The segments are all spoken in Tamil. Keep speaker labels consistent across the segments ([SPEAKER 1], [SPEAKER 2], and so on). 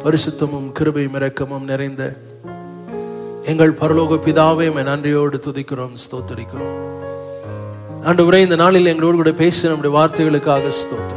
[SPEAKER 1] பரிசுத்தமும் கிருபையும் இரக்கமும் நிறைந்த எங்கள் பரலோக பிதாவே உம்மை நன்றியோடு துதிக்கிறோம் ஸ்தோத்தரிக்கிறோம் ஆண்டவரே இந்த நாளில் எங்களோடு கூட பேசின நம்முடைய வார்த்தைகளுக்காக ஸ்தோத்திரம்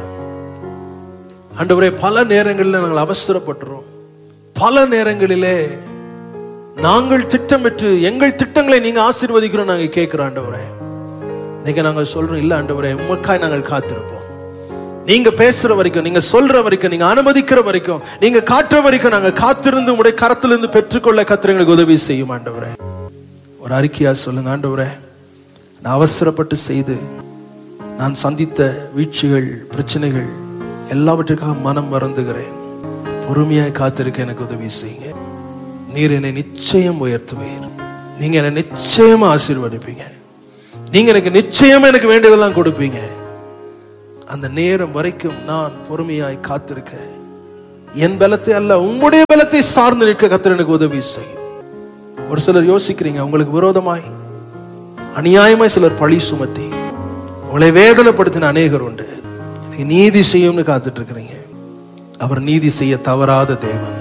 [SPEAKER 1] ஆண்டவரே பல நேரங்களில் நாங்கள் அவசரப்படுறோம் பல நேரங்களிலே நாங்கள் திட்டமிட்டு எங்கள் திட்டங்களை நீங்க ஆசீர்வதிக்கிறோம் நாங்க கேட்கிறோம் ஆண்டவரே இன்னைக்கு நாங்க சொல்றோம் இல்ல ஆண்டவரே உமக்காய் நாங்கள் காத்திருப்போம் நீங்க பேசுற வரைக்கும் நீங்க சொல்ற வரைக்கும் நீங்க அனுமதிக்கிற வரைக்கும் நீங்க காட்டுற வரைக்கும் நாங்க காத்திருந்து உடைய கரத்திலிருந்து பெற்றுக்கொள்ள கத்திர எங்களுக்கு உதவி செய்யும் ஆண்டவரே ஒரு அறிக்கையா சொல்லுங்க ஆண்டவரே நான் அவசரப்பட்டு செய்து நான் சந்தித்த வீழ்ச்சிகள் பிரச்சனைகள் எல்லாவற்றுக்காக மனம் மறந்துகிறேன் பொறுமையாய் காத்திருக்க எனக்கு உதவி செய்யுங்க நீர் என்னை நிச்சயம் உயர்த்துவீர் நீங்க என்னை நிச்சயம் ஆசீர்வதிப்பீங்க நீங்க எனக்கு நிச்சயம் எனக்கு வேண்டியதெல்லாம் கொடுப்பீங்க அந்த நேரம் வரைக்கும் நான் பொறுமையாய் காத்திருக்க என் பலத்தை அல்ல உம்முடைய பலத்தை சார்ந்து நிற்க கத்தர் எனக்கு உதவி செய்யும் ஒரு சிலர் யோசிக்கிறீங்க உங்களுக்கு விரோதமாய் அநியாயமாய் சிலர் பழி சுமத்தி உங்களை வேதனைப்படுத்தின அநேகர் உண்டு எனக்கு நீதி செய்யும்னு காத்துட்டு இருக்கிறீங்க அவர் நீதி செய்ய தவறாத தேவன்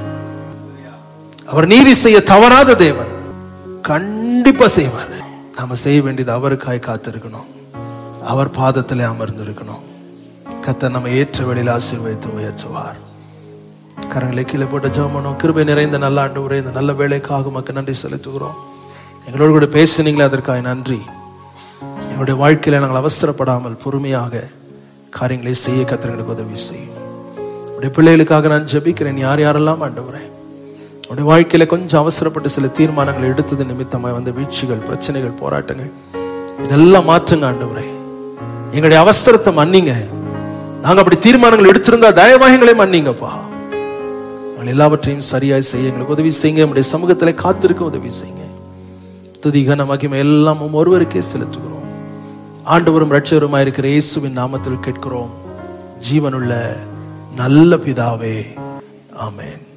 [SPEAKER 1] அவர் நீதி செய்ய தவறாத தேவன் கண்டிப்பா செய்வார் நாம செய்ய வேண்டியது அவருக்காய் காத்திருக்கணும் அவர் பாதத்திலே அமர்ந்திருக்கணும் கத்த நம்ம ஏற்ற வழியில் ஆசீர்வதித்து உயர்த்துவார் கரங்களை கீழே போட்டு ஜெபம் கிருபை நிறைந்த நல்ல ஆண்டு இந்த நல்ல வேலைக்காக மக்கள் நன்றி செலுத்துகிறோம் எங்களோடு கூட பேசுனீங்களே அதற்காக நன்றி எங்களுடைய வாழ்க்கையில நாங்கள் அவசரப்படாமல் பொறுமையாக காரியங்களை செய்ய கத்திரங்களுக்கு உதவி செய்யும் உடைய பிள்ளைகளுக்காக நான் ஜெபிக்கிறேன் யார் யாரெல்லாம் ஆண்டவரேன் உடைய வாழ்க்கையில கொஞ்சம் அவசரப்பட்டு சில தீர்மானங்கள் எடுத்தது நிமித்தமாய் வந்த வீழ்ச்சிகள் பிரச்சனைகள் போராட்டங்கள் இதெல்லாம் மாற்றுங்க ஆண்டவரே எங்களுடைய அவசரத்தை மன்னிங்க நாங்க அப்படி தீர்மானங்கள் எடுத்திருந்தா தயவாகங்களை மன்னிங்கப்பா நாங்கள் எல்லாவற்றையும் சரியாய் செய்ய எங்களுக்கு உதவி செய்யுங்க நம்முடைய சமூகத்திலே காத்திருக்க உதவி செய்யுங்க துதி கன மகிமை எல்லாம் உம் ஒருவருக்கே செலுத்துகிறோம் ஆண்டவரும் ரட்சகருமாய் இருக்கிற இயேசுவின் நாமத்தில் கேட்கிறோம் ஜீவனுள்ள நல்ல பிதாவே ஆமென்